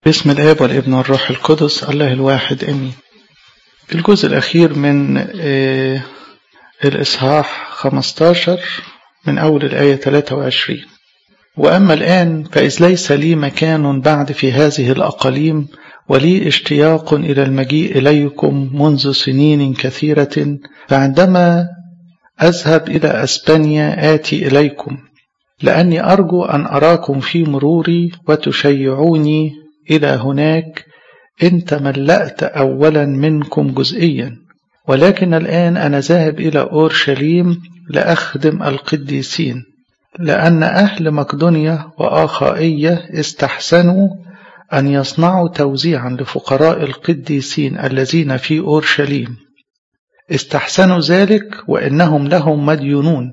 باسم الآب والابن والروح القدس الله الواحد آمين الجزء الأخير من آه الإصحاح 15 من أول الآية 23 وأما الآن فإذ ليس لي مكان بعد في هذه الأقاليم ولي اشتياق إلى المجيء إليكم منذ سنين كثيرة فعندما أذهب إلى أسبانيا آتي إليكم لأني أرجو أن أراكم في مروري وتشيعوني إلى هناك إن تملأت أولا منكم جزئيا ولكن الآن أنا ذاهب إلى أورشليم لأخدم القديسين لأن أهل مقدونيا وآخائية استحسنوا أن يصنعوا توزيعا لفقراء القديسين الذين في أورشليم استحسنوا ذلك وإنهم لهم مديونون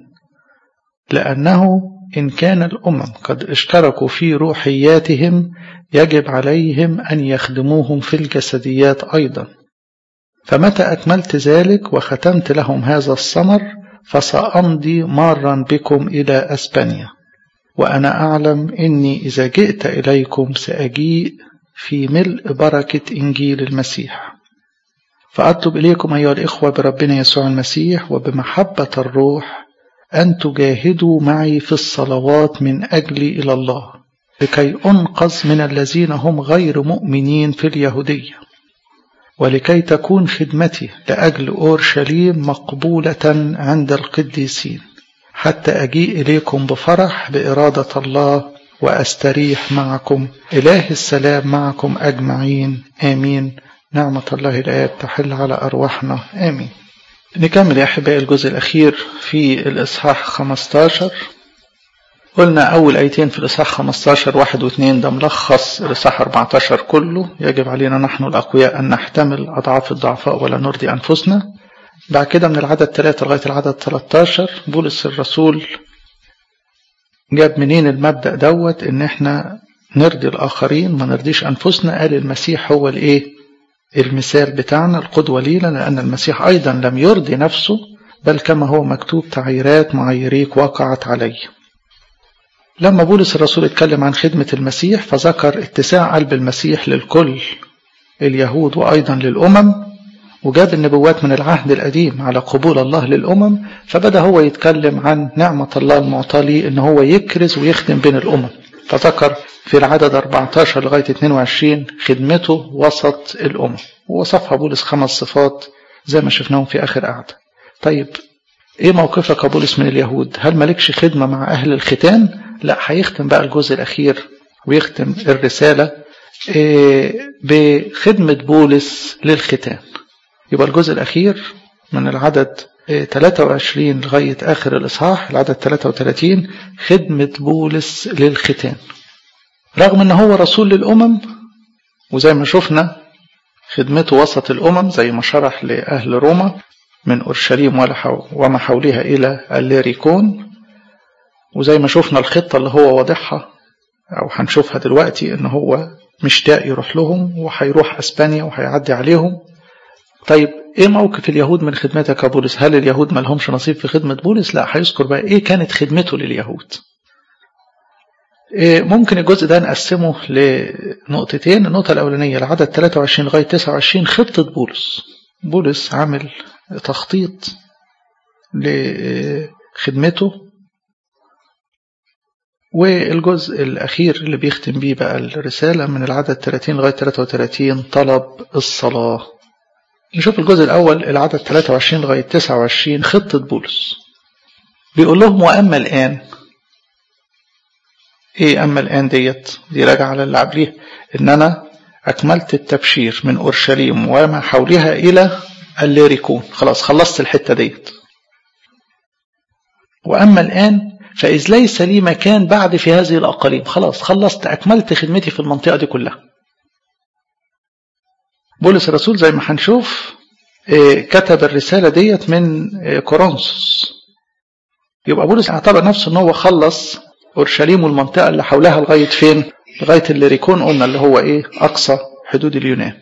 لأنه إن كان الأمم قد اشتركوا في روحياتهم يجب عليهم أن يخدموهم في الجسديات أيضا فمتى أكملت ذلك وختمت لهم هذا الثمر فسأمضي مارا بكم إلى أسبانيا وأنا أعلم إني إذا جئت إليكم سأجيء في ملء بركة إنجيل المسيح فأطلب إليكم أيها الإخوة بربنا يسوع المسيح وبمحبة الروح أن تجاهدوا معي في الصلوات من أجلي إلى الله لكي أنقذ من الذين هم غير مؤمنين في اليهودية ولكي تكون خدمتي لأجل أورشليم مقبولة عند القديسين حتى أجيء إليكم بفرح بإرادة الله وأستريح معكم إله السلام معكم أجمعين آمين نعمة الله الآب تحل على أرواحنا آمين نكمل يا أحبائي الجزء الأخير في الإصحاح 15 قلنا أول آيتين في الإصحاح 15 واحد واثنين ده ملخص الإصحاح 14 كله يجب علينا نحن الأقوياء أن نحتمل أضعاف الضعفاء ولا نرضي أنفسنا بعد كده من العدد 3 لغاية العدد 13 بولس الرسول جاب منين المبدأ دوت إن إحنا نرضي الآخرين ما نرضيش أنفسنا قال المسيح هو الإيه المثال بتاعنا القدوة لينا لأن المسيح أيضا لم يرضي نفسه بل كما هو مكتوب تعيرات معيريك وقعت علي لما بولس الرسول اتكلم عن خدمة المسيح فذكر اتساع قلب المسيح للكل اليهود وأيضا للأمم وجاب النبوات من العهد القديم على قبول الله للأمم فبدأ هو يتكلم عن نعمة الله المعطاة ليه إن هو يكرز ويخدم بين الأمم فذكر في العدد 14 لغاية 22 خدمته وسط الأمم ووصفها بولس خمس صفات زي ما شفناهم في آخر قعدة طيب ايه موقفك يا بولس من اليهود هل مالكش خدمة مع أهل الختان لا هيختم بقى الجزء الأخير ويختم الرسالة إيه بخدمة بولس للختان يبقى الجزء الأخير من العدد 23 لغاية آخر الإصحاح العدد 33 خدمة بولس للختان رغم أنه هو رسول للأمم وزي ما شفنا خدمته وسط الأمم زي ما شرح لأهل روما من أورشليم وما حولها إلى الليريكون وزي ما شفنا الخطة اللي هو واضحها أو هنشوفها دلوقتي إن هو مشتاق يروح لهم وهيروح أسبانيا وهيعدي عليهم طيب ايه موقف اليهود من خدمتك يا بولس هل اليهود ما لهمش نصيب في خدمة بولس لا هيذكر بقى ايه كانت خدمته لليهود إيه ممكن الجزء ده نقسمه لنقطتين النقطة الأولانية العدد 23 لغاية 29 خطة بولس بولس عامل تخطيط لخدمته والجزء الأخير اللي بيختم بيه بقى الرسالة من العدد 30 لغاية 33 طلب الصلاة نشوف الجزء الأول العدد 23 لغاية 29 خطة بولس بيقول لهم وأما الآن إيه أما الآن ديت دي راجعة على اللي قبليها إن أنا أكملت التبشير من أورشليم وما حولها إلى الليريكون خلاص خلصت الحتة ديت وأما الآن فإذ ليس لي مكان بعد في هذه الأقاليم خلاص خلصت أكملت خدمتي في المنطقة دي كلها بولس الرسول زي ما هنشوف كتب الرسالة ديت من كورنثوس يبقى بولس اعتبر نفسه ان هو خلص اورشليم والمنطقة اللي حولها لغاية فين لغاية الليريكون قلنا اللي هو ايه اقصى حدود اليونان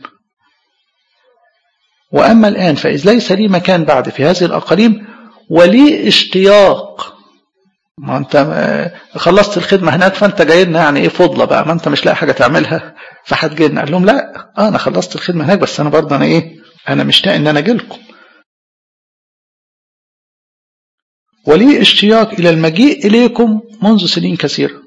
واما الان فاذ ليس لي مكان بعد في هذه الاقاليم ولي اشتياق ما انت خلصت الخدمة هناك فانت جاي لنا يعني ايه فضلة بقى ما انت مش لاقي حاجة تعملها فهتجيلنا قال لهم لا اه انا خلصت الخدمه هناك بس انا برضه انا ايه انا مشتاق ان انا اجي لكم ولي اشتياق الى المجيء اليكم منذ سنين كثيره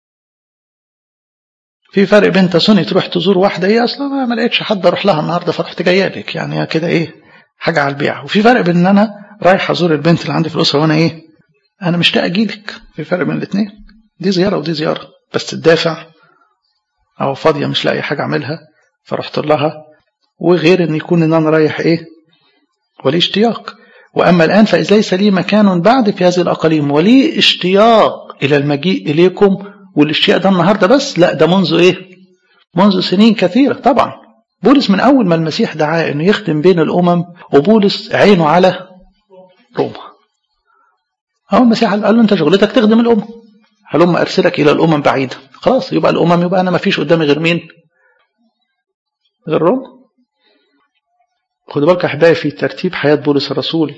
في فرق بين تسوني تروح تزور واحده ايه اصلا ما لقيتش حد اروح لها النهارده فرحت جايه لك يعني كده ايه حاجه على البيع وفي فرق بين ان انا رايح ازور البنت اللي عندي في الاسره وانا ايه انا مشتاق اجي لك في فرق بين الاثنين دي زياره ودي زياره بس الدافع او فاضيه مش لاقي حاجه اعملها فرحت لها وغير ان يكون ان انا رايح ايه ولي اشتياق واما الان فاذ ليس لي مكان بعد في هذه الاقاليم ولي اشتياق الى المجيء اليكم والاشتياق ده النهارده بس لا ده منذ ايه منذ سنين كثيره طبعا بولس من اول ما المسيح دعاه انه يخدم بين الامم وبولس عينه على روما هو المسيح قال له انت شغلتك تخدم الامم هلما ارسلك الى الامم بعيده خلاص يبقى الامم يبقى انا ما فيش قدامي غير مين غير روما خدوا بالك احبائي في ترتيب حياه بولس الرسول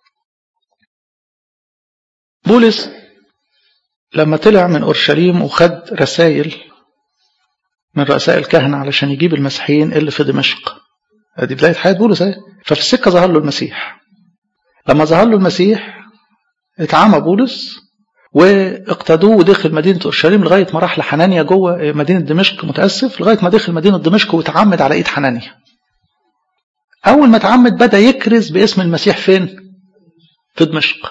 بولس لما طلع من اورشليم وخد رسائل من رؤساء الكهنه علشان يجيب المسيحيين اللي في دمشق ادي بدايه حياه بولس اهي ففي السكه ظهر له المسيح لما ظهر له المسيح اتعمى بولس واقتدوه ودخل مدينة أورشليم لغاية ما راح لحنانيا جوه مدينة دمشق متأسف لغاية ما دخل مدينة دمشق وتعمد على إيد حنانيا أول ما اتعمد بدأ يكرز باسم المسيح فين؟ في دمشق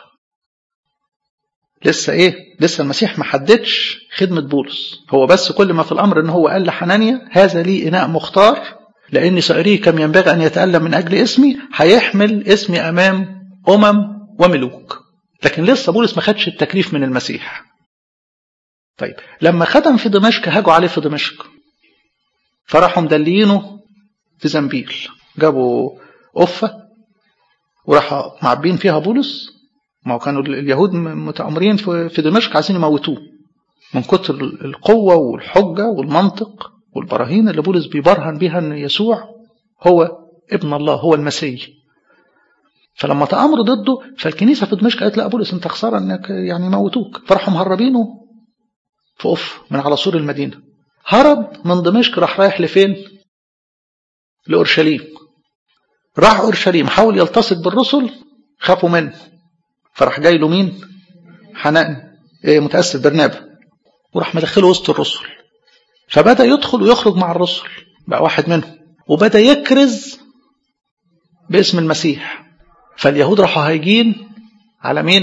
لسه إيه؟ لسه المسيح ما حددش خدمة بولس هو بس كل ما في الأمر إن هو قال لحنانيا هذا لي إناء مختار لأني سأريه كم ينبغي أن يتألم من أجل اسمي هيحمل اسمي أمام أمم وملوك لكن لسه بولس ما خدش التكليف من المسيح طيب لما خدم في دمشق هاجوا عليه في دمشق فراحوا مدليينه في زنبيل جابوا قفة وراحوا معبين فيها بولس ما هو كانوا اليهود متأمرين في دمشق عايزين يموتوه من كتر القوة والحجة والمنطق والبراهين اللي بولس بيبرهن بيها ان يسوع هو ابن الله هو المسيح فلما تأمروا ضده فالكنيسة في دمشق قالت لا بولس انت خسارة انك يعني يموتوك فراحوا مهربينه في قف من على سور المدينة هرب من دمشق راح رايح لفين لأورشليم راح أورشليم حاول يلتصق بالرسل خافوا منه فراح جاي له مين حنان إيه متأسف برنابا وراح مدخله وسط الرسل فبدأ يدخل ويخرج مع الرسل بقى واحد منهم وبدأ يكرز باسم المسيح فاليهود راحوا هايجين على مين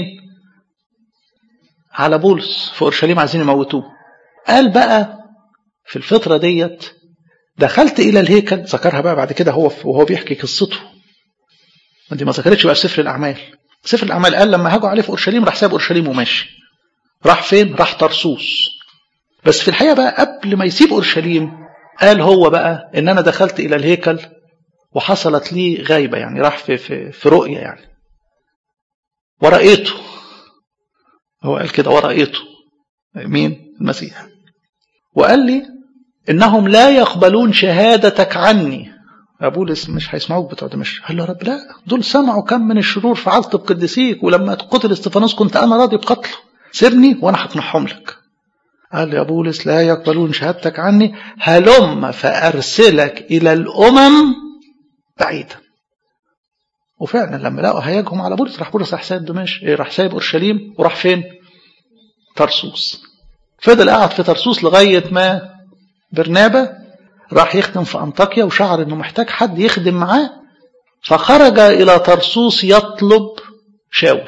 على بولس في اورشليم عايزين يموتوه قال بقى في الفتره ديت دخلت الى الهيكل ذكرها بقى بعد كده هو وهو بيحكي قصته دي ما ذكرتش بقى في سفر الاعمال سفر الاعمال قال لما هاجوا عليه في اورشليم راح ساب اورشليم وماشي راح فين راح طرسوس بس في الحقيقه بقى قبل ما يسيب اورشليم قال هو بقى ان انا دخلت الى الهيكل وحصلت لي غيبة يعني راح في, في, في رؤية يعني ورأيته هو قال كده ورأيته مين المسيح وقال لي إنهم لا يقبلون شهادتك عني بولس مش هيسمعوك بتوع دمشق قال له رب لا دول سمعوا كم من الشرور فعلت بقدسيك ولما قتل استفانوس كنت أنا راضي بقتله سيبني وأنا هقنعهم لك قال لي يا بولس لا يقبلون شهادتك عني هلم فأرسلك إلى الأمم بعيدا وفعلا لما لقوا هياجهم على بولس راح بولس راح سايب دمشق راح سايب اورشليم وراح فين؟ طرسوس فضل قاعد في طرسوس لغايه ما برنابا راح يخدم في انطاكيا وشعر انه محتاج حد يخدم معاه فخرج الى طرسوس يطلب شاول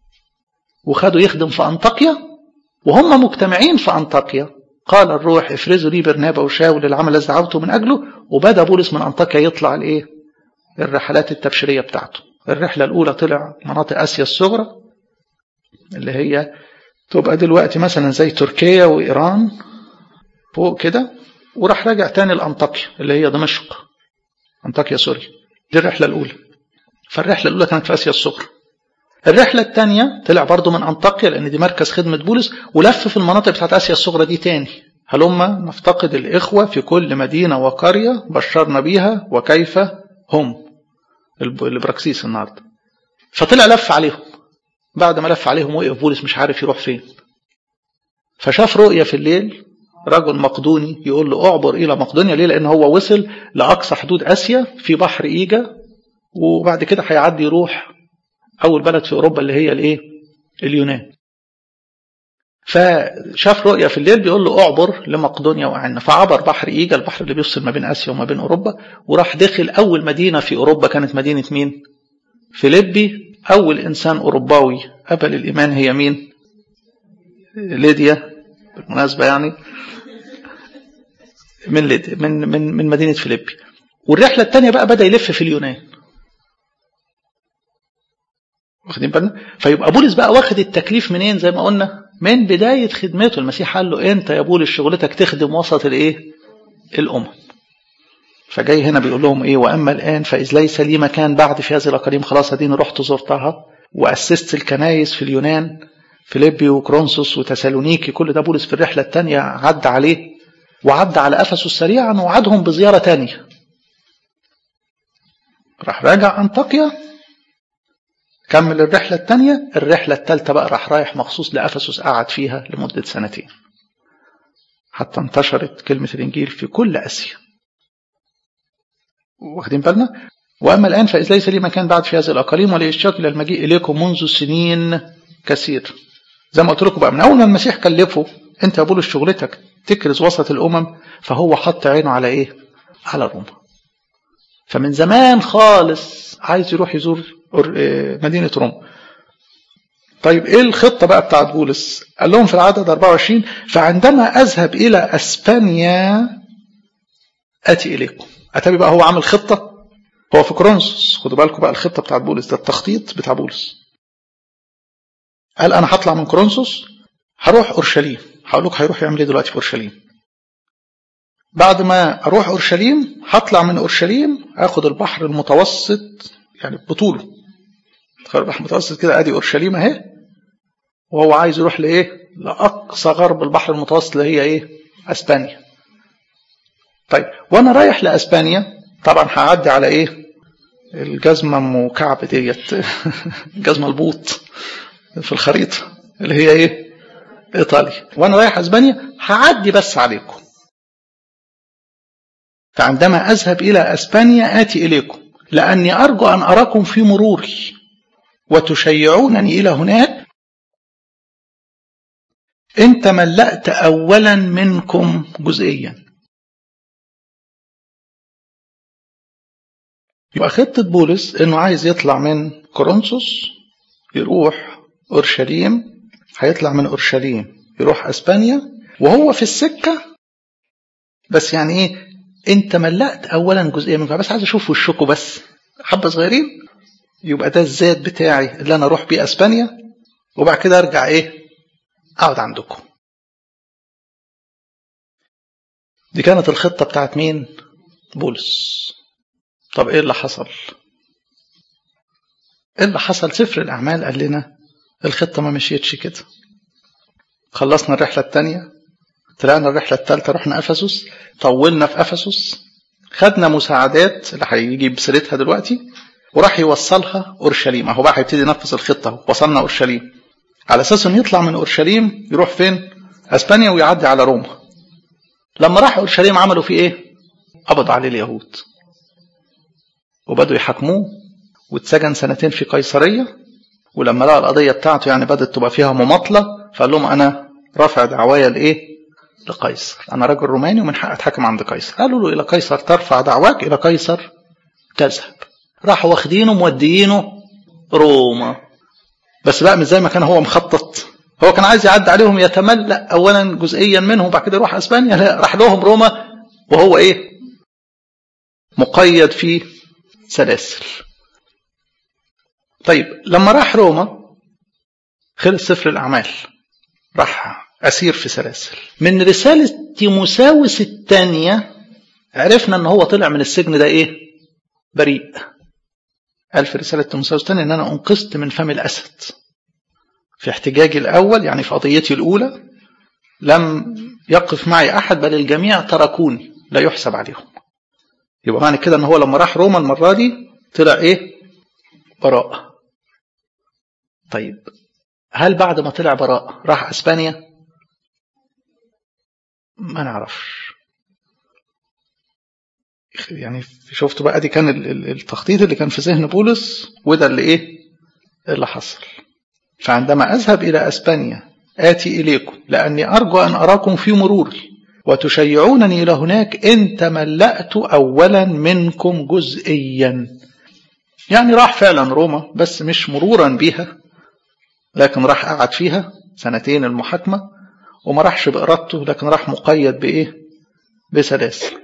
وخدوا يخدم في انطاكيا وهم مجتمعين في انطاكيا قال الروح افرزوا لي برنابا وشاول العمل الذي دعوته من اجله وبدا بولس من انطاكيا يطلع الايه؟ الرحلات التبشيريه بتاعته. الرحله الاولى طلع مناطق اسيا الصغرى اللي هي تبقى دلوقتي مثلا زي تركيا وايران فوق كده وراح راجع تاني لانطاكيا اللي هي دمشق. انطاكيا سوريا. دي الرحله الاولى. فالرحله الاولى كانت في اسيا الصغرى. الرحلة الثانية طلع برضه من أنطاكيا لأن دي مركز خدمة بولس ولف في المناطق بتاعت آسيا الصغرى دي تاني هلما نفتقد الإخوة في كل مدينة وقرية بشرنا بيها وكيف هم البراكسيس النهاردة فطلع لف عليهم بعد ما لف عليهم وقف بولس مش عارف يروح فين فشاف رؤية في الليل رجل مقدوني يقول له اعبر الى مقدونيا ليه لان هو وصل لاقصى حدود اسيا في بحر ايجا وبعد كده هيعدي يروح اول بلد في اوروبا اللي هي الايه اليونان فشاف رؤيا في الليل بيقول له اعبر لمقدونيا وعنا فعبر بحر ايجا البحر اللي بيفصل ما بين اسيا وما بين اوروبا وراح دخل اول مدينه في اوروبا كانت مدينه مين فيليبي اول انسان اوروباوي قبل الايمان هي مين ليديا بالمناسبه يعني من ليديا من من من مدينه فيليبي والرحله الثانيه بقى بدا يلف في اليونان واخدين بالنا فيبقى بولس بقى واخد التكليف منين زي ما قلنا من بداية خدمته المسيح قال له انت يا بولس شغلتك تخدم وسط الايه الامم فجاي هنا بيقول لهم ايه واما الان فاذ ليس لي مكان بعد في هذه الاقاليم خلاص اديني رحت زرتها واسست الكنايس في اليونان فيليبي وكرونسوس وتسالونيكي كل ده بولس في الرحله الثانيه عدى عليه وعدى على افسس سريعا وعدهم بزياره ثانيه راح راجع انطاكيا كمل الرحلة الثانية الرحلة الثالثة بقى راح رايح مخصوص لأفسس قعد فيها لمدة سنتين حتى انتشرت كلمة الإنجيل في كل آسيا واخدين بالنا وأما الآن فإذ ليس لي مكان بعد في هذه الأقاليم ولإشتاق إلى المجيء إليكم منذ سنين كثير زي ما قلت لكم بقى من أول ما المسيح كلفه أنت يا بولس شغلتك تكرز وسط الأمم فهو حط عينه على إيه؟ على روما فمن زمان خالص عايز يروح يزور مدينة روما طيب ايه الخطة بقى بتاعت بولس قال لهم في العدد 24 فعندما اذهب الى اسبانيا اتي اليكم اتابي بقى هو عامل خطة هو في كورنثوس خدوا بالكم بقى الخطة بتاعت بولس ده التخطيط بتاع بولس قال انا هطلع من كورنثوس هروح اورشليم هقول لكم هيروح يعمل ايه دلوقتي في اورشليم بعد ما اروح اورشليم هطلع من اورشليم اخد البحر المتوسط يعني بطوله تخيل البحر المتوسط كده ادي اورشليم اهي وهو عايز يروح لايه لاقصى غرب البحر المتوسط اللي هي ايه اسبانيا طيب وانا رايح لاسبانيا طبعا هعدي على ايه الجزمة ام كعب ديت الجزمة البوط في الخريطة اللي هي ايه ايطاليا وانا رايح اسبانيا هعدي بس عليكم فعندما اذهب الى اسبانيا اتي اليكم لاني ارجو ان اراكم في مروري وتشيعونني الى هناك ان تملأت اولا منكم جزئيا يبقى خطة بولس انه عايز يطلع من كورنثوس يروح اورشليم هيطلع من اورشليم يروح اسبانيا وهو في السكة بس يعني ايه انت ملأت اولا جزئية منكم بس عايز اشوف وشكم بس حبة صغيرين يبقى ده الزاد بتاعي اللي انا اروح بيه اسبانيا وبعد كده ارجع ايه اقعد عندكم دي كانت الخطة بتاعت مين بولس طب ايه اللي حصل ايه اللي حصل سفر الاعمال قال لنا الخطة ما مشيتش كده خلصنا الرحلة الثانية طلعنا الرحلة الثالثة رحنا أفسس طولنا في أفسس خدنا مساعدات اللي هيجي بسيرتها دلوقتي وراح يوصلها أورشليم أهو بقى هيبتدي ينفذ الخطة وصلنا أورشليم على أساس إنه يطلع من أورشليم يروح فين؟ أسبانيا ويعدي على روما لما راح أورشليم عملوا فيه إيه؟ قبض عليه اليهود وبدوا يحاكموه واتسجن سنتين في قيصرية ولما لقى القضية بتاعته يعني بدأت تبقى فيها مماطلة فقال لهم أنا رافع دعوايا لإيه؟ لقيصر أنا راجل روماني ومن حق أتحاكم عند قيصر قالوا له إلى قيصر ترفع دعواك إلى قيصر تذهب راحوا واخدينه موديينه روما بس بقى مش زي ما كان هو مخطط هو كان عايز يعدي عليهم يتملأ أولا جزئيا منهم بعد كده يروح أسبانيا لا راح لهم روما وهو إيه مقيد في سلاسل طيب لما راح روما خلص سفر الأعمال راح أسير في سلاسل من رسالة تيموساوس الثانية عرفنا أن هو طلع من السجن ده إيه بريء قال في رسالة تيموساوس الثانية أن أنا أنقذت من فم الأسد في احتجاجي الأول يعني في قضيتي الأولى لم يقف معي أحد بل الجميع تركوني لا يحسب عليهم يبقى معنى كده ان هو لما راح روما المرة دي طلع ايه براء طيب هل بعد ما طلع براء راح اسبانيا ما نعرفش يعني شفتوا بقى دي كان التخطيط اللي كان في ذهن بولس وده اللي ايه اللي حصل فعندما اذهب الى اسبانيا اتي اليكم لاني ارجو ان اراكم في مروري وتشيعونني الى هناك ان تملأت اولا منكم جزئيا يعني راح فعلا روما بس مش مرورا بيها لكن راح قعد فيها سنتين المحاكمة وما راحش بإرادته لكن راح مقيد بإيه بسلاسل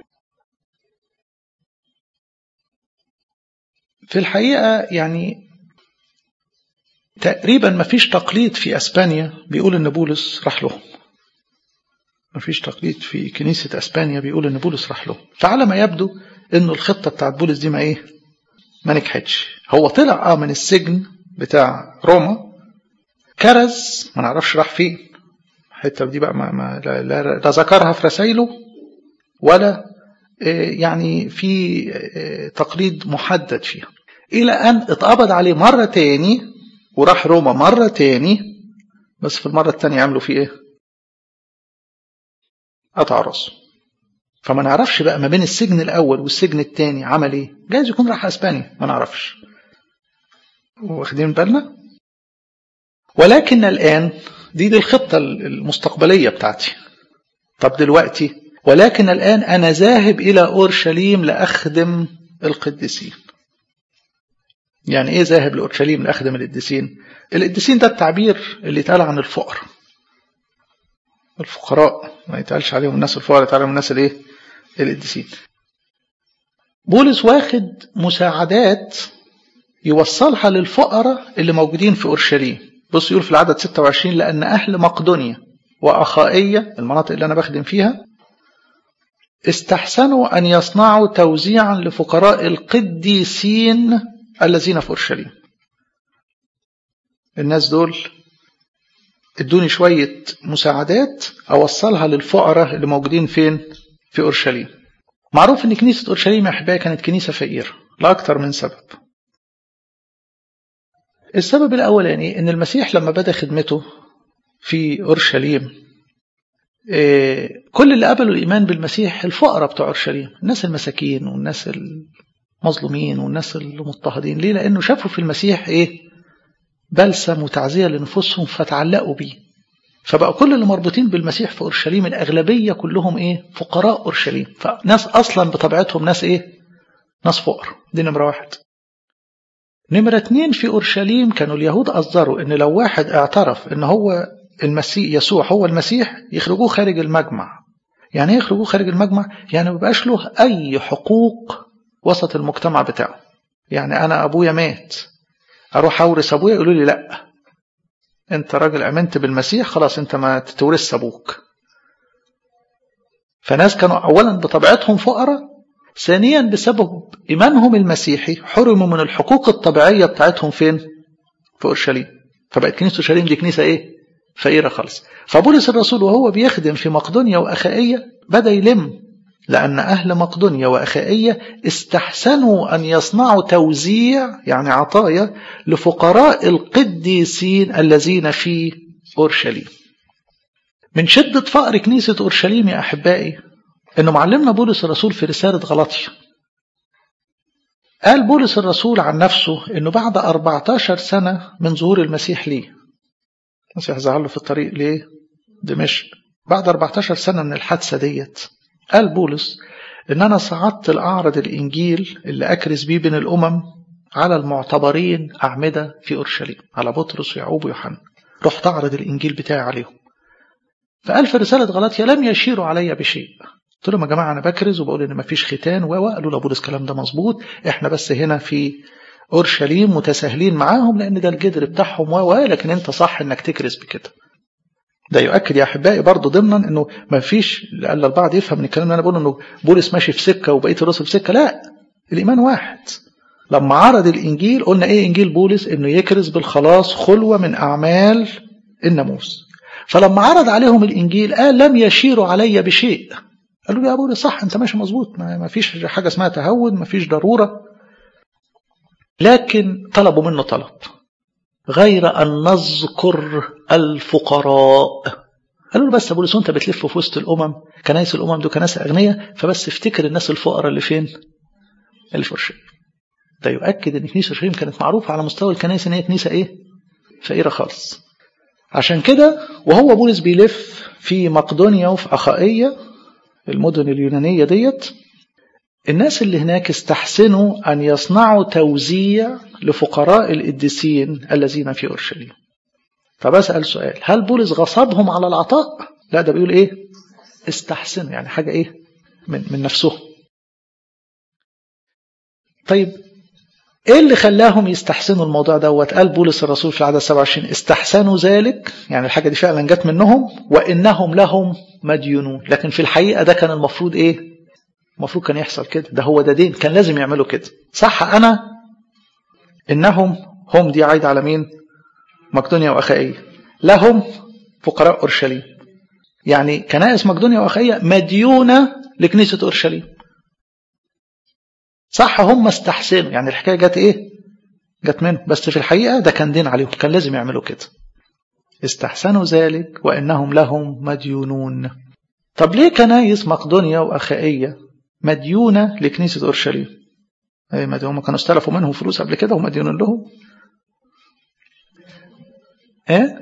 في الحقيقة يعني تقريبا ما فيش تقليد في أسبانيا بيقول إن بولس راح لهم ما فيش تقليد في كنيسة أسبانيا بيقول إن بولس راح لهم فعلى ما يبدو إنه الخطة بتاعت بولس دي ما إيه ما نجحتش هو طلع اه من السجن بتاع روما كرز ما نعرفش راح فين الحته دي بقى ما, ما لا, لا, لا ذكرها في رسائله ولا يعني في تقليد محدد فيها إلى أن اتقبض عليه مرة تاني وراح روما مرة تاني بس في المرة التانية عملوا فيه إيه؟ قطع راسه فما نعرفش بقى ما بين السجن الأول والسجن التاني عمل إيه؟ جايز يكون راح أسبانيا ما نعرفش واخدين بالنا؟ ولكن الآن دي دي الخطة المستقبلية بتاعتي طب دلوقتي ولكن الآن أنا ذاهب إلى أورشليم لأخدم القديسين يعني إيه ذاهب لأورشليم لأخدم القديسين القديسين ده التعبير اللي اتقال عن الفقر الفقراء ما يتقالش عليهم الناس الفقراء يتقال عليهم الناس الايه القديسين بولس واخد مساعدات يوصلها للفقراء اللي موجودين في أورشليم بص يقول في العدد 26 لأن أهل مقدونيا وأخائية المناطق اللي أنا بخدم فيها استحسنوا أن يصنعوا توزيعا لفقراء القديسين الذين في أورشليم الناس دول ادوني شوية مساعدات أوصلها للفقراء اللي موجودين فين في أورشليم معروف أن كنيسة أورشليم يا أحبائي كانت كنيسة فقيرة لأكثر من سبب السبب الأولاني أن المسيح لما بدأ خدمته في أورشليم كل اللي قبلوا الإيمان بالمسيح الفقراء بتوع أورشليم الناس المساكين والناس المظلومين والناس المضطهدين ليه لأنه شافوا في المسيح إيه بلسم وتعزية لنفوسهم فتعلقوا بيه فبقى كل اللي مربوطين بالمسيح في أورشليم الأغلبية كلهم إيه فقراء أورشليم فناس أصلا بطبيعتهم ناس إيه ناس فقر دي نمرة واحد نمرة اتنين في أورشليم كانوا اليهود أصدروا إن لو واحد اعترف إن هو المسيح يسوع هو المسيح يخرجوه خارج المجمع يعني ايه يخرجوه خارج المجمع يعني ما بقاش له أي حقوق وسط المجتمع بتاعه يعني أنا أبويا مات أروح أورث أبويا يقولوا لي لأ أنت راجل أمنت بالمسيح خلاص أنت ما تورث أبوك فناس كانوا أولا بطبيعتهم فقراء ثانيا بسبب إيمانهم المسيحي حرموا من الحقوق الطبيعية بتاعتهم فين في أورشليم فبقت كنيسة أورشليم دي كنيسة إيه فقيرة خالص فبولس الرسول وهو بيخدم في مقدونيا وأخائية بدأ يلم لأن أهل مقدونيا وأخائية استحسنوا أن يصنعوا توزيع يعني عطايا لفقراء القديسين الذين في أورشليم من شدة فقر كنيسة أورشليم يا أحبائي أنه معلمنا بولس الرسول في رسالة غلطية قال بولس الرسول عن نفسه أنه بعد 14 سنة من ظهور المسيح ليه المسيح ظهر له في الطريق ليه دمشق بعد 14 سنة من الحادثة ديت قال بولس ان انا صعدت الاعرض الانجيل اللي اكرز بيه بين الامم على المعتبرين اعمده في اورشليم على بطرس ويعقوب ويوحنا رحت اعرض الانجيل بتاعي عليهم فقال في رساله غلطيا لم يشيروا علي بشيء قلت لهم يا جماعه انا بكرز وبقول ان مفيش ختان و قالوا له بولس الكلام ده مظبوط احنا بس هنا في اورشليم متساهلين معاهم لان ده الجدر بتاعهم و لكن انت صح انك تكرز بكده ده يؤكد يا احبائي برضه ضمنا انه ما فيش لألا البعض يفهم من الكلام اللي انا بقوله انه بولس ماشي في سكه وبقيه الرسل في سكه لا الايمان واحد لما عرض الانجيل قلنا ايه انجيل بولس انه يكرز بالخلاص خلوه من اعمال الناموس فلما عرض عليهم الانجيل قال لم يشيروا علي بشيء قالوا له يا بولس صح انت ماشي مظبوط ما فيش حاجه اسمها تهود ما فيش ضروره لكن طلبوا منه طلب غير أن نذكر الفقراء قالوا له بس يا بولس وانت بتلف في وسط الامم كنايس الامم دول كنايس اغنياء فبس افتكر الناس الفقراء اللي فين اللي في اورشليم ده يؤكد ان كنيسه اورشليم كانت معروفه على مستوى الكنائس ان هي كنيسه ايه فقيره خالص عشان كده وهو بولس بيلف في مقدونيا وفي اخائيه المدن اليونانيه ديت الناس اللي هناك استحسنوا ان يصنعوا توزيع لفقراء القديسين الذين في اورشليم طب اسال سؤال هل بولس غصبهم على العطاء لا ده بيقول ايه استحسنوا يعني حاجه ايه من من نفسهم طيب ايه اللي خلاهم يستحسنوا الموضوع دوت قال بولس الرسول في العدد 27 استحسنوا ذلك يعني الحاجه دي فعلا جت منهم وانهم لهم مديونون لكن في الحقيقه ده كان المفروض ايه المفروض كان يحصل كده ده هو ده دين كان لازم يعملوا كده صح انا انهم هم دي عايده على مين مقدونيا واخائيه لهم فقراء اورشليم يعني كنائس مقدونيا واخائيه مديونه لكنيسه اورشليم صح هم استحسنوا يعني الحكايه جت ايه جت منهم بس في الحقيقه ده كان دين عليهم كان لازم يعملوا كده استحسنوا ذلك وانهم لهم مديونون طب ليه كنايس مقدونيا واخائيه مديونه لكنيسه اورشليم اي ما هم كانوا استلفوا منهم فلوس قبل كده ومديونون لهم ايه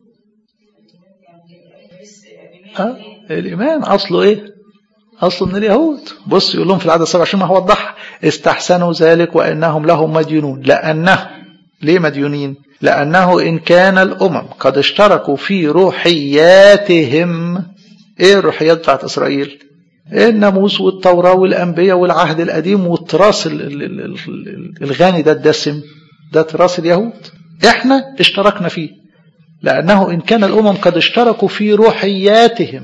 اه الايمان اصله ايه أصل من اليهود بص يقول لهم في العدد 27 ما هو وضحها استحسنوا ذلك وأنهم لهم مديونون لأنه ليه مديونين لأنه إن كان الأمم قد اشتركوا في روحياتهم إيه الروحيات بتاعت إسرائيل الناموس والتوراة والأنبياء والعهد القديم والتراث الغني ده الدسم ده تراث اليهود احنا اشتركنا فيه لأنه إن كان الأمم قد اشتركوا في روحياتهم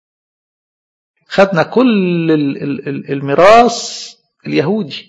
خدنا كل الميراث اليهودي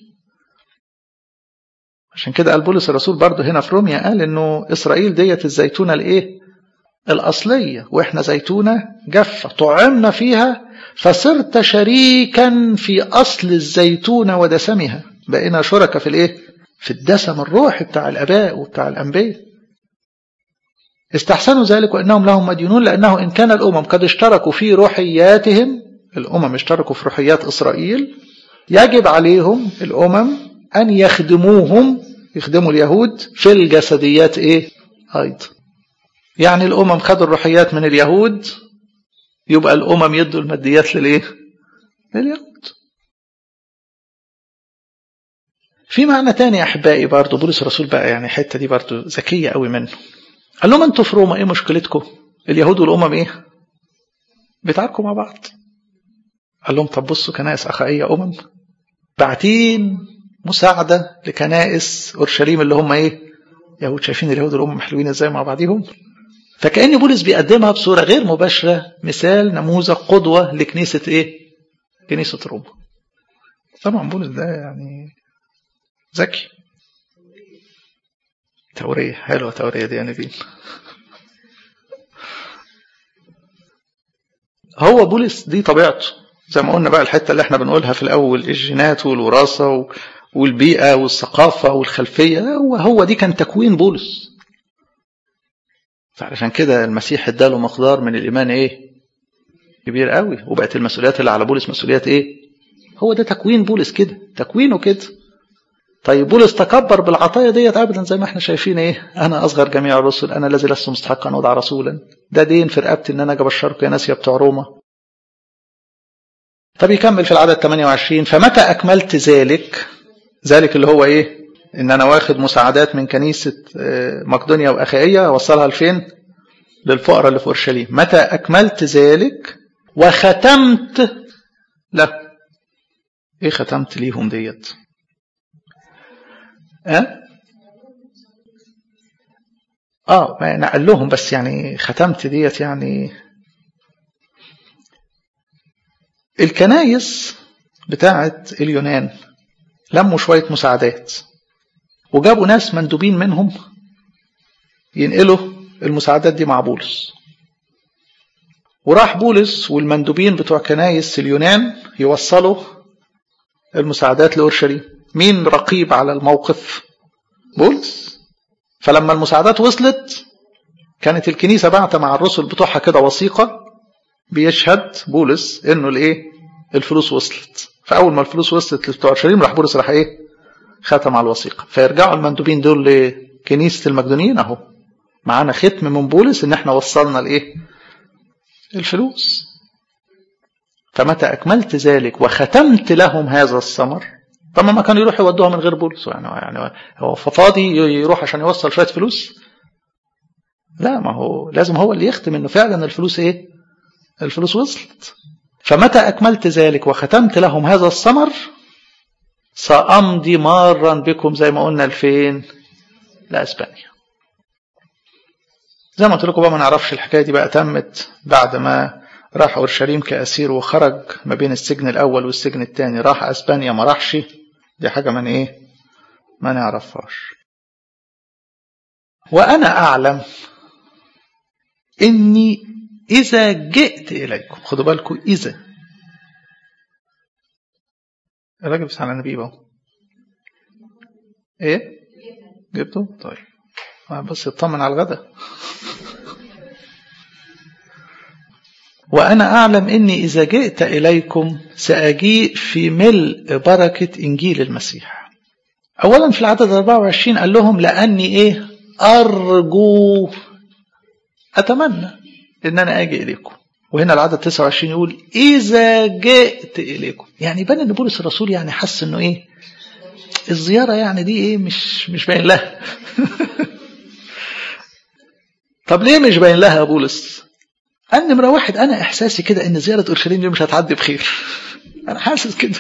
عشان كده قال بولس الرسول برضه هنا في روميا قال انه اسرائيل ديت الزيتونه الايه الاصليه واحنا زيتونه جافه طعمنا فيها فصرت شريكا في اصل الزيتونه ودسمها بقينا شركاء في الايه في الدسم الروحي بتاع الاباء وبتاع الانبياء استحسنوا ذلك وانهم لهم مديونون لانه ان كان الامم قد اشتركوا في روحياتهم الأمم اشتركوا في روحيات إسرائيل يجب عليهم الأمم أن يخدموهم يخدموا اليهود في الجسديات إيه أيضا يعني الأمم خدوا الروحيات من اليهود يبقى الأمم يدوا الماديات للإيه لليهود في معنى تاني أحبائي برضو بولس الرسول بقى يعني الحتة دي برضو ذكية قوي منه قال لهم أنتوا في روما إيه مشكلتكم اليهود والأمم إيه بيتعاركوا مع بعض قال لهم طب بصوا كنائس أخائية أمم باعتين مساعدة لكنائس أورشليم اللي هم إيه يهود شايفين اليهود والأمم حلوين إزاي مع بعضهم فكأن بولس بيقدمها بصورة غير مباشرة مثال نموذج قدوة لكنيسة إيه كنيسة روما طبعا بولس ده يعني ذكي تورية حلوة تورية دي يعني دي هو بولس دي طبيعته زي ما قلنا بقى الحتة اللي احنا بنقولها في الأول الجينات والوراثة والبيئة والثقافة والخلفية هو هو دي كان تكوين بولس فعلشان كده المسيح اداله مقدار من الإيمان ايه كبير قوي وبقت المسؤوليات اللي على بولس مسؤوليات ايه هو ده تكوين بولس كده تكوينه كده طيب بولس تكبر بالعطايا ديت ابدا زي ما احنا شايفين ايه انا اصغر جميع الرسل انا الذي لست مستحقا ان ادعى رسولا ده دين في رقبتي ان انا اجي ابشركم يا ناس يا بتوع روما طب يكمل في العدد 28 فمتى اكملت ذلك ذلك اللي هو ايه ان انا واخد مساعدات من كنيسه مقدونيا واخائيه اوصلها لفين للفقراء اللي في اورشليم متى اكملت ذلك وختمت له ايه ختمت ليهم ديت اه اه ما نقل لهم بس يعني ختمت ديت يعني الكنايس بتاعه اليونان لموا شويه مساعدات وجابوا ناس مندوبين منهم ينقلوا المساعدات دي مع بولس وراح بولس والمندوبين بتوع كنايس اليونان يوصلوا المساعدات لأورشليم مين رقيب على الموقف بولس فلما المساعدات وصلت كانت الكنيسة بعت مع الرسل بتوعها كده وثيقة بيشهد بولس انه الايه الفلوس وصلت فاول ما الفلوس وصلت لبتوع اورشليم راح بولس راح ايه ختم على الوثيقه فيرجعوا المندوبين دول لكنيسه المقدونيين اهو معانا ختم من بولس ان احنا وصلنا الايه الفلوس فمتى اكملت ذلك وختمت لهم هذا الثمر طب ما كانوا يروحوا يودوها من غير بولس يعني يعني هو فاضي يروح عشان يوصل شويه فلوس لا ما هو لازم هو اللي يختم انه فعلا الفلوس ايه الفلوس وصلت فمتى اكملت ذلك وختمت لهم هذا الثمر سامضي مارا بكم زي ما قلنا لفين لاسبانيا زي ما قلت لكم بقى ما نعرفش الحكايه دي بقى تمت بعد ما راح اورشليم كاسير وخرج ما بين السجن الاول والسجن الثاني راح اسبانيا ما راحش دي حاجه من ايه ما نعرفهاش وانا اعلم اني اذا جئت اليكم خدوا بالكم اذا الراجل بس على النبي بقى ايه جبته طيب بس اطمن على الغدا وأنا أعلم أني إذا جئت إليكم سأجيء في ملء بركة إنجيل المسيح أولا في العدد 24 قال لهم لأني إيه أرجو أتمنى أن أنا أجي إليكم وهنا العدد 29 يقول إذا جئت إليكم يعني يبان أن بولس الرسول يعني حس أنه إيه الزيارة يعني دي إيه مش مش باين لها طب ليه مش باين لها يا بولس أنا نمرة واحد أنا إحساسي كده إن زيارة أورشليم دي مش هتعدي بخير أنا حاسس كده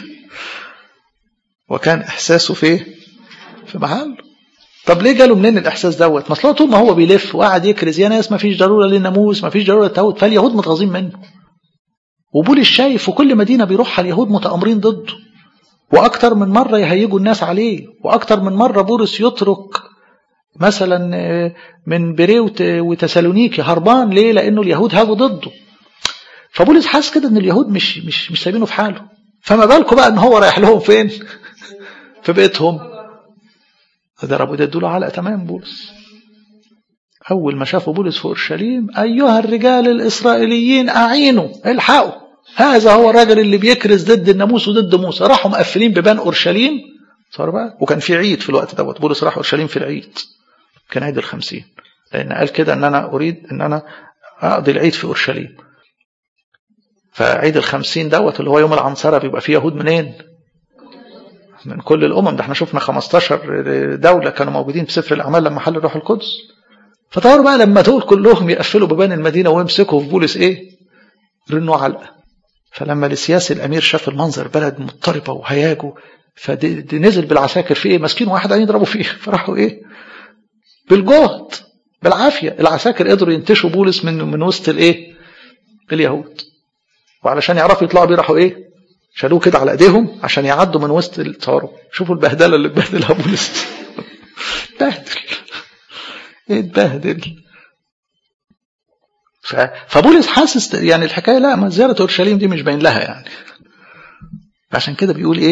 وكان إحساسه في في محله طب ليه جاله منين الإحساس دوت؟ ما طول ما هو بيلف وقعد يكرز يا ناس ما فيش ضرورة للناموس ما فيش ضرورة للتوت فاليهود متغاظين منه وبولس شايف في كل مدينة بيروحها اليهود متآمرين ضده وأكتر من مرة يهيجوا الناس عليه وأكتر من مرة بولس يترك مثلا من بريه وتسالونيكي هربان ليه؟ لانه اليهود هاجوا ضده. فبولس حاسس كده ان اليهود مش مش مش سايبينه في حاله. فما بالكم بقى ان هو رايح لهم فين؟ في بيتهم. ضربوا ده ادوا له علقه تمام بولس. اول ما شافوا بولس في اورشليم ايها الرجال الاسرائيليين اعينوا الحقوا هذا هو الراجل اللي بيكرز ضد الناموس وضد موسى راحوا مقفلين ببان اورشليم صار بقى وكان في عيد في الوقت دوت بولس راح اورشليم في العيد كان عيد الخمسين لأن قال كده أن أنا أريد أن أنا أقضي العيد في أورشليم فعيد الخمسين دوت اللي هو يوم العنصرة بيبقى فيه يهود منين من كل الأمم ده احنا شفنا 15 دولة كانوا موجودين في سفر الأعمال لما حل الروح القدس فطوروا بقى لما دول كلهم يقفلوا ببان المدينة ويمسكوا في بولس إيه رنوا علقة فلما السياسي الأمير شاف المنظر بلد مضطربة وهياجه فنزل بالعساكر في إيه ماسكين واحد قاعدين يضربوا فيه فراحوا إيه بالجهد بالعافية العساكر قدروا ينتشوا بولس من من وسط الايه اليهود وعلشان يعرفوا يطلعوا بيه راحوا ايه شالوه كده على ايديهم عشان يعدوا من وسط الثوره شوفوا البهدله اللي اتبهدلها بولس اتبهدل اتبهدل فبولس حاسس يعني الحكايه لا ما زياره اورشليم دي مش باين لها يعني عشان كده بيقول ايه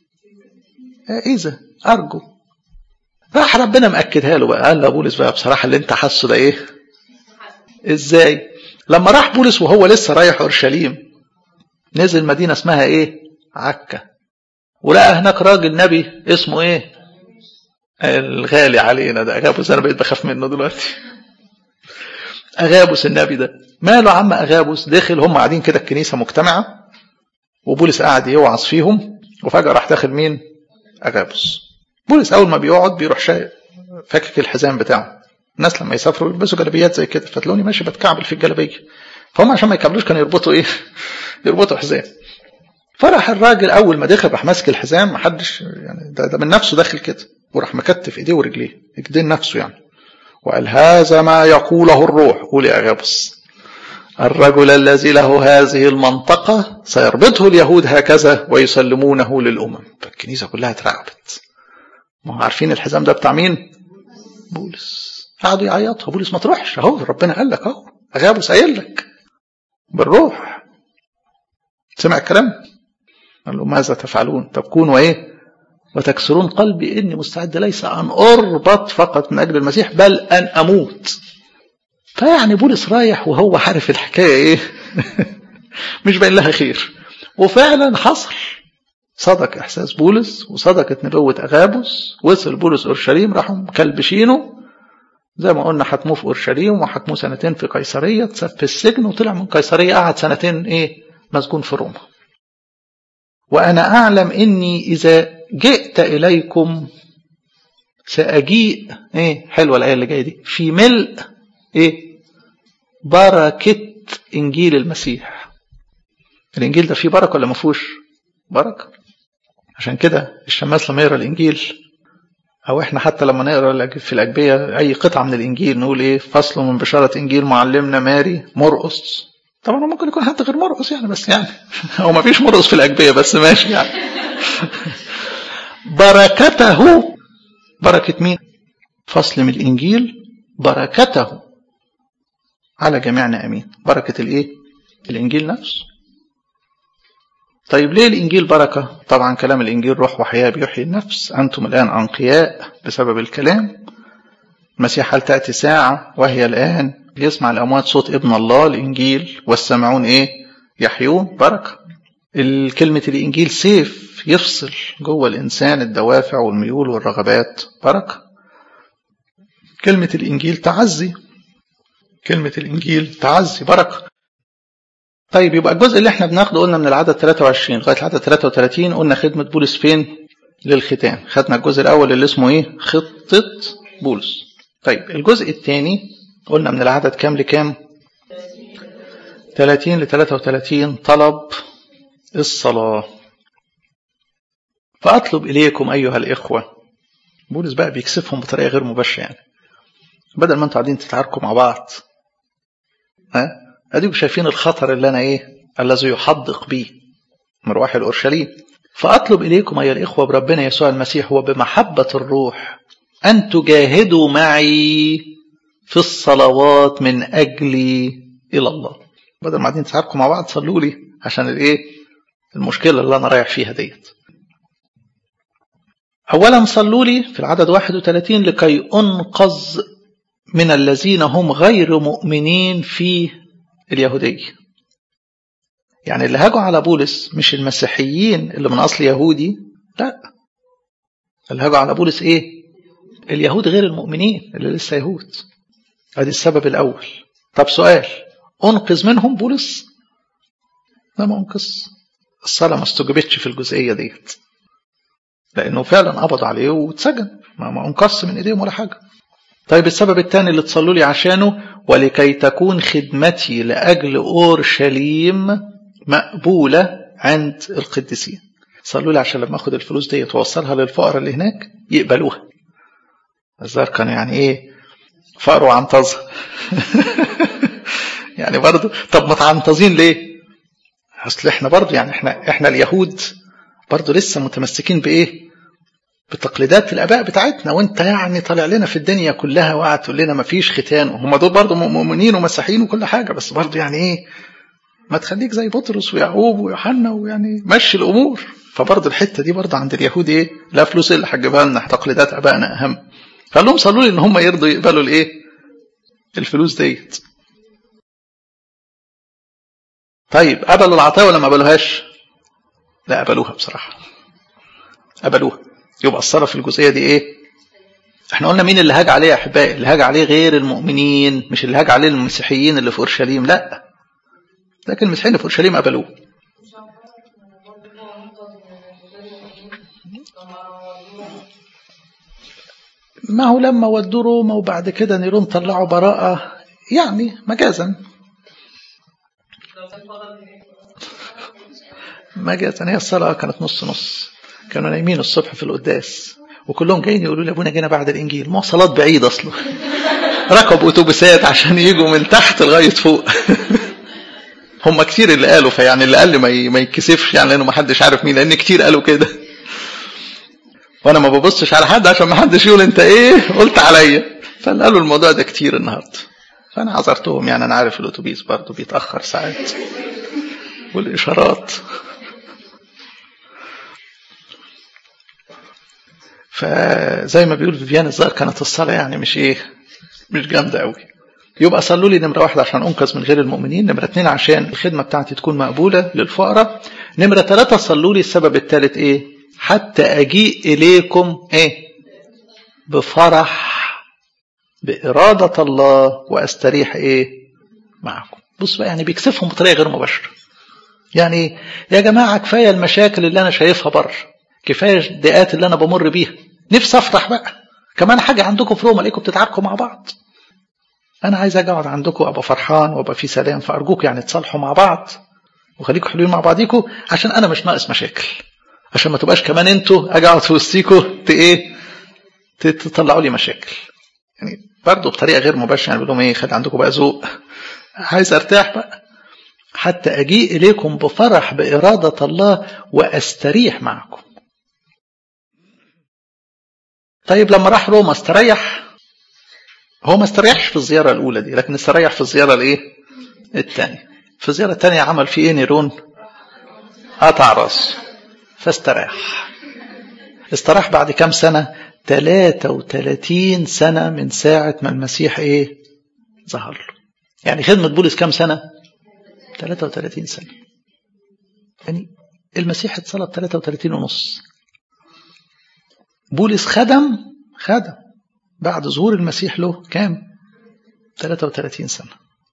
اذا ارجو راح ربنا مأكدها له بقى قال له بولس بقى بصراحة اللي انت حاسه ده ايه ازاي لما راح بولس وهو لسه رايح اورشليم نزل مدينة اسمها ايه عكا ولقى هناك راجل نبي اسمه ايه الغالي علينا ده اغابوس انا بقيت بخاف منه دلوقتي اغابوس النبي ده ماله عم اغابوس دخل هم قاعدين كده الكنيسه مجتمعه وبولس قاعد يوعظ فيهم وفجاه راح داخل مين اغابوس بولس اول ما بيقعد بيروح شايل فاكك الحزام بتاعه الناس لما يسافروا يلبسوا جلابيات زي كده فتلاقوني ماشي بتكعبل في الجلابيه فهم عشان ما يكعبلوش كانوا يربطوا ايه يربطوا حزام فرح الراجل اول ما دخل راح ماسك الحزام محدش يعني ده, ده من نفسه داخل كده وراح مكتف ايديه ورجليه ايدين نفسه يعني وقال هذا ما يقوله الروح قول يا غابس الرجل الذي له هذه المنطقة سيربطه اليهود هكذا ويسلمونه للأمم فالكنيسة كلها اترعبت ما هو عارفين الحزام ده بتاع مين بولس قعدوا يعيطوا بولس ما تروحش اهو ربنا قال لك اهو اغابوس قايل لك بالروح سمع الكلام قال له ماذا تفعلون تبكون وايه وتكسرون قلبي اني مستعد ليس ان اربط فقط من اجل المسيح بل ان اموت فيعني بولس رايح وهو عارف الحكايه ايه مش باين لها خير وفعلا حصل صدق إحساس بولس وصدقت نبوة أغابوس وصل بولس أورشليم راحوا مكلبشينه زي ما قلنا حكموه في أورشليم وحكموه سنتين في قيصرية اتساب في السجن وطلع من قيصرية قعد سنتين إيه مسجون في روما وأنا أعلم إني إذا جئت إليكم سأجيء إيه حلوة الآية اللي جاية دي في ملء إيه بركة إنجيل المسيح الإنجيل ده فيه بركة ولا ما فيهوش بركة عشان كده الشماس لما يقرأ الإنجيل أو إحنا حتى لما نقرأ في الأجبية أي قطعة من الإنجيل نقول إيه فصل من بشارة إنجيل معلمنا ماري مرقص طبعا ممكن يكون حتى غير مرقص يعني بس يعني هو ما فيش مرقص في الأجبية بس ماشي يعني بركته بركة مين فصل من الإنجيل بركته على جميعنا أمين بركة الإيه الإنجيل نفسه طيب ليه الإنجيل بركة طبعا كلام الإنجيل روح وحياة بيحيي النفس أنتم الآن أنقياء بسبب الكلام المسيح هل تأتي ساعة وهي الآن يسمع الأموات صوت ابن الله الإنجيل والسامعون إيه يحيون بركة الكلمة الإنجيل سيف يفصل جوه الإنسان الدوافع والميول والرغبات بركة كلمة الإنجيل تعزي كلمة الإنجيل تعزي بركة طيب يبقى الجزء اللي احنا بناخده قلنا من العدد 23 لغاية العدد 33 قلنا خدمة بولس فين للختام خدنا الجزء الأول اللي اسمه ايه خطة بولس طيب الجزء الثاني قلنا من العدد كام لكام 30 ل 33 طلب الصلاة فأطلب إليكم أيها الإخوة بولس بقى بيكسفهم بطريقة غير مباشرة يعني بدل ما انتوا قاعدين تتعاركوا مع بعض ها اديكم شايفين الخطر اللي انا ايه الذي يحدق بي مروح الاورشليم فاطلب اليكم ايها الاخوه بربنا يسوع المسيح وبمحبه الروح ان تجاهدوا معي في الصلوات من اجلي الى الله بدل ما قاعدين تتعاركوا مع بعض صلوا لي عشان الايه المشكله اللي انا رايح فيها ديت اولا صلوا لي في العدد 31 لكي انقذ من الذين هم غير مؤمنين في اليهودية يعني اللي هاجوا على بولس مش المسيحيين اللي من أصل يهودي لا اللي هاجوا على بولس إيه اليهود غير المؤمنين اللي لسه يهود ادي السبب الأول طب سؤال أنقذ منهم بولس لا ما أنقذ الصلاة ما استجبتش في الجزئية ديت لأنه فعلا قبض عليه واتسجن ما أنقذش من إيديهم ولا حاجة طيب السبب الثاني اللي تصلوا لي عشانه ولكي تكون خدمتي لأجل أورشليم مقبولة عند القديسين صلوا لي عشان لما أخد الفلوس دي توصلها للفقراء اللي هناك يقبلوها الظاهر كان يعني إيه فقر وعنطزة يعني برضه طب متعنطزين ليه؟ أصل إحنا برضه يعني إحنا إحنا اليهود برضه لسه متمسكين بإيه؟ بتقليدات الاباء بتاعتنا وانت يعني طالع لنا في الدنيا كلها وقعد تقول لنا ما فيش ختان وهم دول برضه مؤمنين ومسيحيين وكل حاجه بس برضه يعني ايه ما تخليك زي بطرس ويعقوب ويوحنا ويعني مشي الامور فبرضه الحته دي برضه عند اليهود ايه لا فلوس اللي هتجيبها لنا تقليدات ابائنا اهم فقال لهم صلوا لي ان هم يرضوا يقبلوا الايه الفلوس ديت طيب قبلوا العطايا ولا ما قبلوهاش لا قبلوها بصراحه قبلوها يبقى الصلاة في الجزئية دي ايه احنا قلنا مين اللي هاج عليه يا احبائي اللي هاج عليه غير المؤمنين مش اللي هاج عليه المسيحيين اللي في اورشليم لا لكن المسيحيين اللي في اورشليم قبلوه ما هو لما ودوا روما وبعد كده نيرون طلعوا براءة يعني مجازا مجازا هي الصلاة كانت نص نص كانوا نايمين الصبح في القداس وكلهم جايين يقولوا لي ابونا جينا بعد الانجيل مواصلات بعيد اصله ركبوا اتوبيسات عشان يجوا من تحت لغايه فوق هم كتير اللي قالوا فيعني اللي قال لي ما يتكسفش يعني لانه ما حدش عارف مين لان كتير قالوا كده وانا ما ببصش على حد عشان ما حدش يقول انت ايه قلت عليا فاللي قالوا الموضوع ده كتير النهارده فانا عذرتهم يعني انا عارف الاتوبيس برضه بيتاخر ساعات والاشارات فزي ما بيقول فيفيان الظاهر كانت الصلاة يعني مش ايه مش جامدة قوي يبقى صلوا لي نمرة واحد عشان أنقذ من غير المؤمنين نمرة اتنين عشان الخدمة بتاعتي تكون مقبولة للفقراء نمرة ثلاثة صلوا لي السبب الثالث إيه حتى أجيء إليكم إيه بفرح بإرادة الله وأستريح إيه معكم بص بقى يعني بيكسفهم بطريقة غير مباشرة يعني يا جماعة كفاية المشاكل اللي أنا شايفها بره كفاية الضيقات اللي أنا بمر بيها نفسي أفرح بقى كمان حاجة عندكم في روما الاقيكم بتتعاركوا مع بعض أنا عايز أجي أقعد عندكم أبقى فرحان وأبقى في سلام فأرجوك يعني تصالحوا مع بعض وخليكم حلوين مع بعضيكم عشان أنا مش ناقص مشاكل عشان ما تبقاش كمان أنتوا أجي أقعد في وسطيكم إيه تطلعوا لي مشاكل يعني برضه بطريقة غير مباشرة يعني بقول لهم إيه خلي عندكم بقى ذوق عايز أرتاح بقى حتى أجيء إليكم بفرح بإرادة الله وأستريح معكم طيب لما راح روما استريح هو ما استريحش في الزيارة الأولى دي لكن استريح في الزيارة الإيه الثانية في الزيارة الثانية عمل فيه إيه نيرون قطع راسه فاستراح استراح بعد كام سنة 33 سنة من ساعة ما المسيح إيه ظهر له يعني خدمة بولس كام سنة 33 سنة يعني المسيح اتصلب 33 ونص بولس خدم خدم بعد ظهور المسيح له كام 33 سنة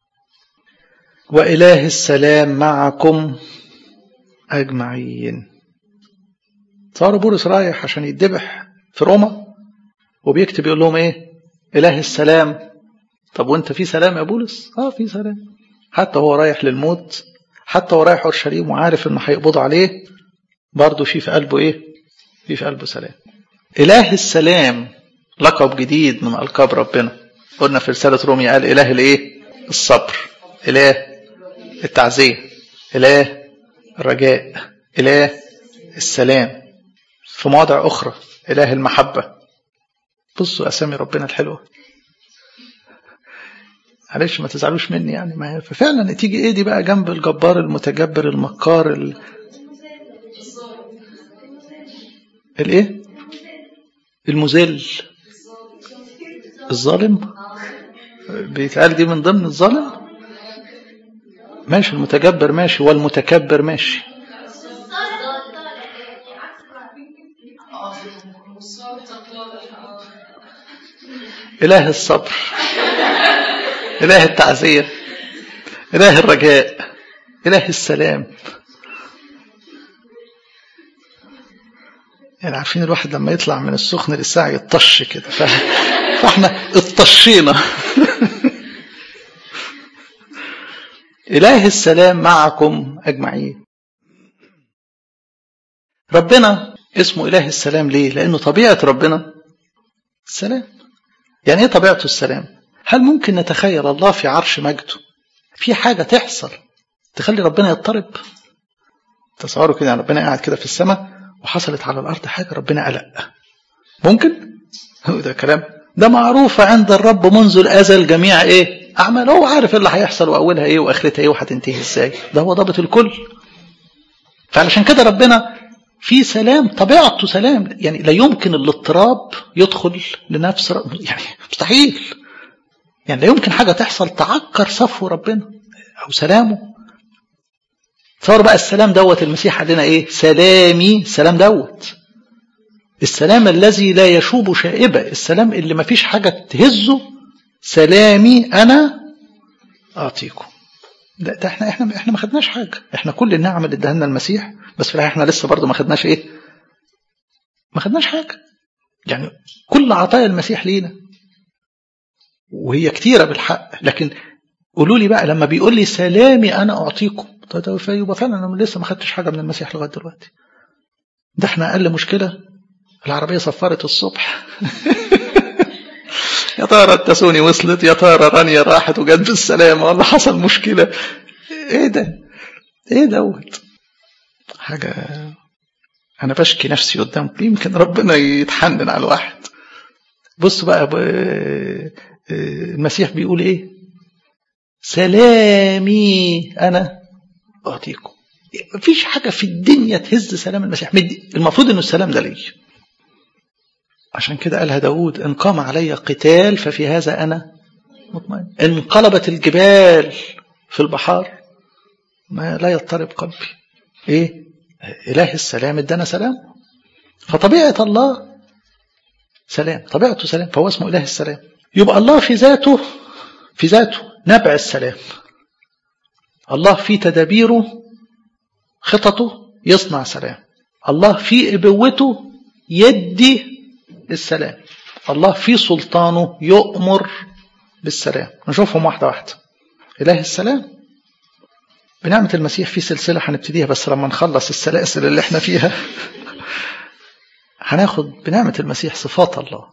وإله السلام معكم أجمعين صار بولس رايح عشان يتذبح في روما وبيكتب يقول لهم ايه إله السلام طب وانت في سلام يا بولس اه في سلام حتى هو رايح للموت حتى هو رايح اورشليم وعارف انه هيقبضوا عليه برضه في في قلبه ايه في في قلبه سلام إله السلام لقب جديد من ألقاب ربنا قلنا في رسالة روميا قال إله الإيه الصبر إله التعزية إله الرجاء إله السلام في مواضع أخرى إله المحبة بصوا أسامي ربنا الحلوة معلش ما تزعلوش مني يعني ما ففعلا تيجي ايه دي بقى جنب الجبار المتجبر المكار ال... الايه المذل الظالم بيتقال دي من ضمن الظالم ماشي المتجبر ماشي والمتكبر ماشي إله الصبر إله التعزية إله الرجاء إله السلام يعني عارفين الواحد لما يطلع من السخن للساعة يطش كده فاحنا اطشينا إله السلام معكم أجمعين ربنا اسمه إله السلام ليه؟ لأنه طبيعة ربنا السلام يعني إيه طبيعته السلام؟ هل ممكن نتخيل الله في عرش مجده في حاجة تحصل تخلي ربنا يضطرب تصوروا كده يعني ربنا قاعد كده في السماء وحصلت على الأرض حاجة ربنا قلق ممكن هو ده كلام ده معروف عند الرب منذ الأزل جميع إيه أعمال هو عارف اللي هيحصل وأولها إيه وآخرتها إيه وهتنتهي إزاي ده هو ضابط الكل فعلشان كده ربنا في سلام طبيعته سلام يعني لا يمكن الاضطراب يدخل لنفس يعني مستحيل يعني لا يمكن حاجة تحصل تعكر صفو ربنا أو سلامه صار بقى السلام دوت المسيح علينا إيه سلامي سلام دوت السلام الذي لا يشوب شائبة السلام اللي ما فيش حاجة تهزه سلامي أنا أعطيكم ده, ده احنا احنا احنا ما خدناش حاجة احنا كل النعم اللي اداها لنا المسيح بس في الحقيقة احنا لسه برضه ما خدناش ايه ما خدناش حاجة يعني كل عطايا المسيح لينا وهي كتيرة بالحق لكن قولوا لي بقى لما بيقول لي سلامي أنا أعطيكم طيب فيبقى فعلا أنا لسه ما خدتش حاجة من المسيح لغاية دلوقتي ده احنا أقل مشكلة العربية صفرت الصبح يا ترى التسوني وصلت يا ترى رانيا راحت وجت بالسلامة ولا حصل مشكلة ايه ده ايه دوت حاجة أنا بشكي نفسي قدام يمكن ربنا يتحنن على الواحد بص بقى المسيح بيقول ايه سلامي أنا أعطيكم مفيش حاجة في الدنيا تهز سلام المسيح المفروض أنه السلام ده ليه عشان كده قالها داود إن قام علي قتال ففي هذا أنا مطمئن انقلبت الجبال في البحار ما لا يضطرب قلبي ايه اله السلام ادانا سلام فطبيعه الله سلام طبيعته سلام فهو اسمه اله السلام يبقى الله في ذاته في ذاته نبع السلام الله في تدابيره خططه يصنع سلام الله في ابوته يدي السلام الله في سلطانه يؤمر بالسلام نشوفهم واحدة واحدة إله السلام بنعمة المسيح في سلسلة هنبتديها بس لما نخلص السلاسل اللي احنا فيها هناخد بنعمة المسيح صفات الله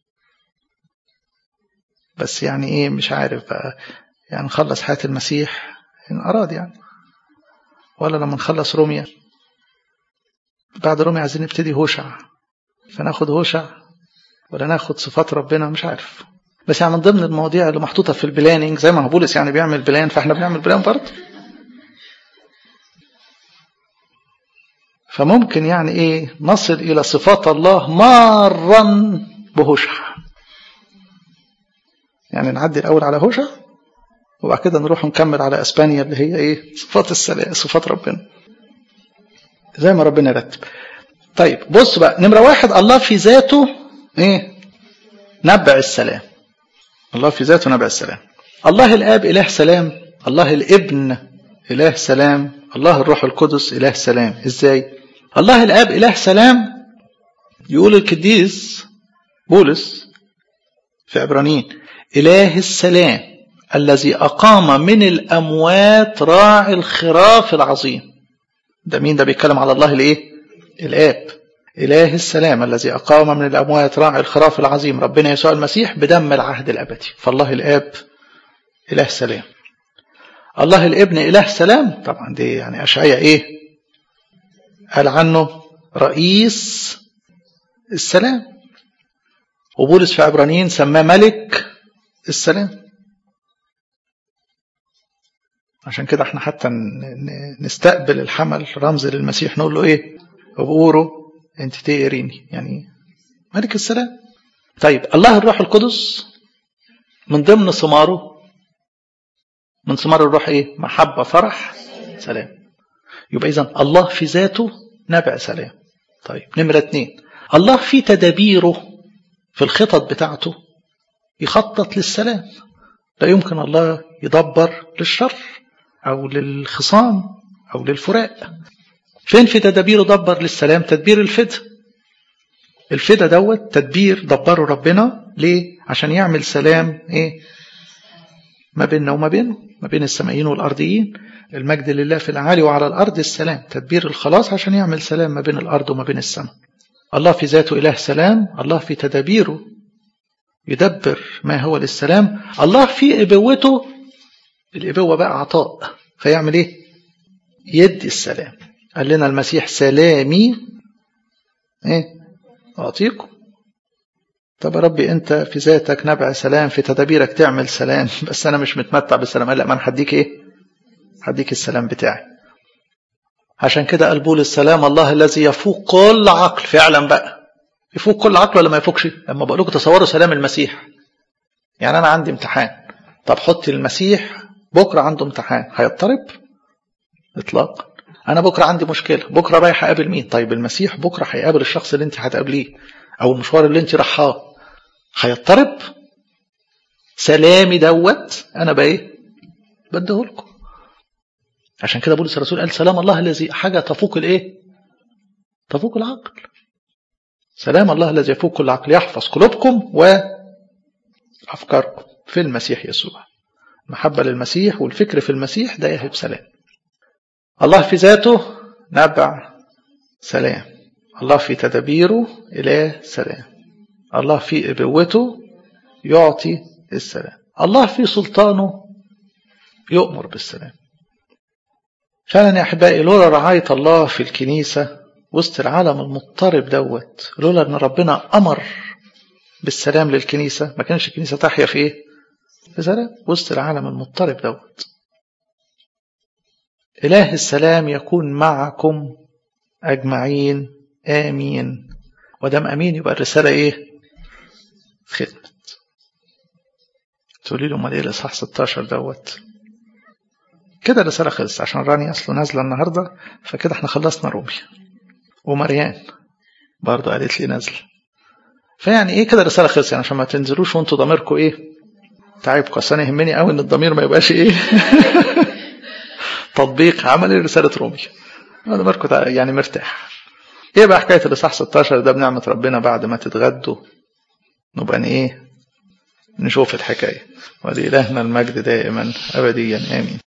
بس يعني ايه مش عارف بقى يعني نخلص حياة المسيح إن أراد يعني ولا لما نخلص روميا بعد روميا عايزين نبتدي هوشع فناخد هوشع ولا ناخد صفات ربنا مش عارف بس يعني من ضمن المواضيع اللي محطوطة في البلاننج زي ما هو بولس يعني بيعمل بلان فاحنا بنعمل بلان برضه فممكن يعني ايه نصل الى صفات الله مارا بهوشع يعني نعدي الاول على هوشع وبعد كده نروح نكمل على اسبانيا اللي هي ايه صفات السلام صفات ربنا زي ما ربنا يرتب طيب بص بقى نمره واحد الله في ذاته ايه نبع السلام الله في ذاته نبع السلام الله الاب اله سلام الله الابن اله سلام الله الروح القدس اله سلام ازاي الله الاب اله سلام يقول القديس بولس في عبرانيين اله السلام الذي اقام من الاموات راعي الخراف العظيم ده مين ده بيتكلم على الله الايه الاب إله السلام الذي أقام من الأموات راعي الخراف العظيم ربنا يسوع المسيح بدم العهد الأبدي فالله الآب إله سلام الله الابن إله سلام طبعا دي يعني أشعية إيه قال عنه رئيس السلام وبولس في عبرانيين سماه ملك السلام عشان كده احنا حتى نستقبل الحمل رمز للمسيح نقول له ايه ابوره انت تقريني يعني ملك السلام طيب الله الروح القدس من ضمن ثماره من ثمار الروح ايه محبه فرح سلام يبقى اذا الله في ذاته نبع سلام طيب نمره اتنين الله في تدابيره في الخطط بتاعته يخطط للسلام لا يمكن الله يدبر للشر او للخصام او للفراق فين في تدابيره دبر للسلام تدبير الفدا الفدا دوت تدبير دبره ربنا ليه عشان يعمل سلام ايه ما بيننا وما بينه ما بين السمائيين والارضيين المجد لله في الاعالي وعلى الارض السلام تدبير الخلاص عشان يعمل سلام ما بين الارض وما بين السماء الله في ذاته اله سلام الله في تدابيره يدبر ما هو للسلام الله في ابوته الابوه بقى عطاء فيعمل ايه يدي السلام قال لنا المسيح سلامي ايه اعطيكم طب يا ربي انت في ذاتك نبع سلام في تدابيرك تعمل سلام بس انا مش متمتع بالسلام لا ما انا هديك ايه هديك السلام بتاعي عشان كده قال بولس السلام الله الذي يفوق كل عقل فعلا بقى يفوق كل عقل ولا ما يفوقش لما بقول لكم تصوروا سلام المسيح يعني انا عندي امتحان طب حط المسيح بكره عنده امتحان هيضطرب اطلاقا انا بكره عندي مشكله بكره رايح اقابل مين طيب المسيح بكره هيقابل الشخص اللي انت هتقابليه او المشوار اللي انت رايحاه هيضطرب سلامي دوت انا بقى ايه بديهولكم عشان كده بولس الرسول قال سلام الله الذي حاجه تفوق الايه تفوق العقل سلام الله الذي يفوق كل عقل يحفظ قلوبكم وافكاركم في المسيح يسوع محبه للمسيح والفكر في المسيح ده يهب سلام الله في ذاته نبع سلام الله في تدابيره إله سلام الله في إبوته يعطي السلام الله في سلطانه يؤمر بالسلام فعلا يا أحبائي لولا رعاية الله في الكنيسة وسط العالم المضطرب دوت لولا أن ربنا أمر بالسلام للكنيسة ما كانش الكنيسة تحيا في إيه؟ في سلام وسط العالم المضطرب دوت إله السلام يكون معكم أجمعين آمين ودام أمين يبقى الرسالة إيه خدمة تقولي له امال ايه الاصحاح 16 دوت كده الرساله خلصت عشان راني اصله نازله النهارده فكده احنا خلصنا رومي ومريان برضه قالت لي نازله فيعني ايه كده الرساله خلصت يعني عشان ما تنزلوش وانتوا ضميركم ايه تعبكم اصل انا يهمني قوي ان الضمير ما يبقاش ايه تطبيق عملي لرساله رومي ضميركم يعني مرتاح ايه بقى حكايه الاصحاح 16 ده بنعمه ربنا بعد ما تتغدوا نبقى ايه نشوف الحكايه ولإلهنا المجد دائما ابديا امين